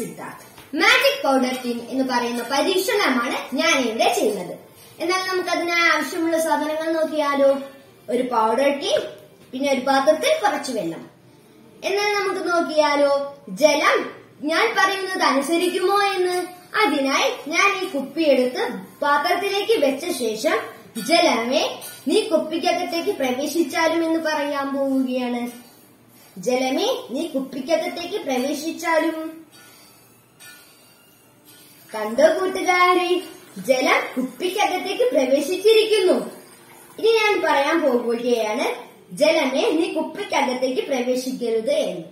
Siddharth magic powder tin എന്ന് പറയുന്ന പരീക്ഷണമാണ് ഞാൻ ഇവിടെ ചെയ്യുന്നത് എന്നാൽ നമുക്ക് അതിന് ആവശ്യമുള്ള സാധനങ്ങൾ നോക്കിയാലോ ഒരു പൗഡർ ടിൻ പിന്നെ ഒരു പാത്രത്തിൽ കുറച്ച് വെള്ളം എന്നാൽ നമുക്ക് നോക്കിയാലോ ജലം ഞാൻ പറയുന്നത് അനുസരിക്കുമോ എന്ന് അതിനായി ഞാൻ ഈ കുപ്പിയെടുത്ത് പാത്രത്തിലേക്ക് വെച്ച ശേഷം ജലമേ നീ കുപ്പിക്കകത്തേക്ക് പ്രവേശിച്ചാലും എന്ന് പറയാൻ പോവുകയാണ് ജലമേ നീ കുപ്പിക്കകത്തേക്ക് പ്രവേശിച്ചാലും കണ്ടോ കൂട്ടുകാരെ ജലം കുപ്പിക്കകത്തേക്ക് പ്രവേശിച്ചിരിക്കുന്നു ഇനി ഞാൻ പറയാൻ പോകുകയാണ് ജലമേ നീ കുപ്പിക്കകത്തേക്ക് പ്രവേശിക്കരുത് എന്ന്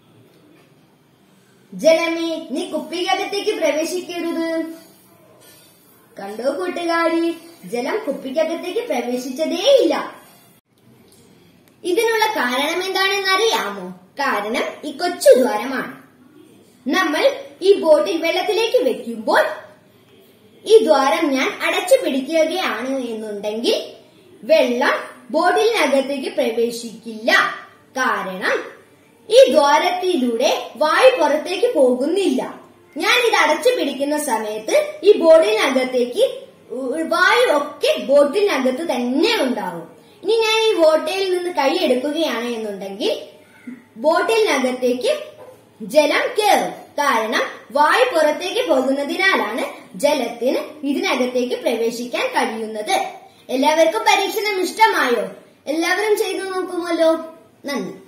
ജലമേ നീ കുപ്പിക്കകത്തേക്ക് പ്രവേശിക്കരുത് കണ്ടോ കൂട്ടുകാരി ജലം കുപ്പിക്കകത്തേക്ക് പ്രവേശിച്ചതേയില്ല ഇതിനുള്ള കാരണം എന്താണെന്ന് അറിയാമോ കാരണം ഈ കൊച്ചു ദ്വാരമാണ് നമ്മൾ ഈ ബോട്ടിൽ വെള്ളത്തിലേക്ക് വെക്കുമ്പോൾ ഈ ദ്വാരം ഞാൻ അടച്ചു പിടിക്കുകയാണ് എന്നുണ്ടെങ്കിൽ വെള്ളം ബോട്ടിലിനകത്തേക്ക് പ്രവേശിക്കില്ല കാരണം ഈ ദ്വാരത്തിലൂടെ വായു പുറത്തേക്ക് പോകുന്നില്ല ഞാൻ ഇത് അടച്ചു പിടിക്കുന്ന സമയത്ത് ഈ ബോട്ടിലിനകത്തേക്ക് ഉ- വായു ഒക്കെ ബോട്ടിലിനകത്ത് തന്നെ ഉണ്ടാവും ഇനി ഞാൻ ഈ ബോട്ടിൽ നിന്ന് കൈ എടുക്കുകയാണ് എന്നുണ്ടെങ്കിൽ ബോട്ടിലിനകത്തേക്ക് ജലം കയറും കാരണം വായു പുറത്തേക്ക് പോകുന്നതിനാലാണ് ജലത്തിന് ഇതിനകത്തേക്ക് പ്രവേശിക്കാൻ കഴിയുന്നത് എല്ലാവർക്കും പരീക്ഷണം ഇഷ്ടമായോ എല്ലാവരും ചെയ്തു നോക്കുമല്ലോ നന്ദി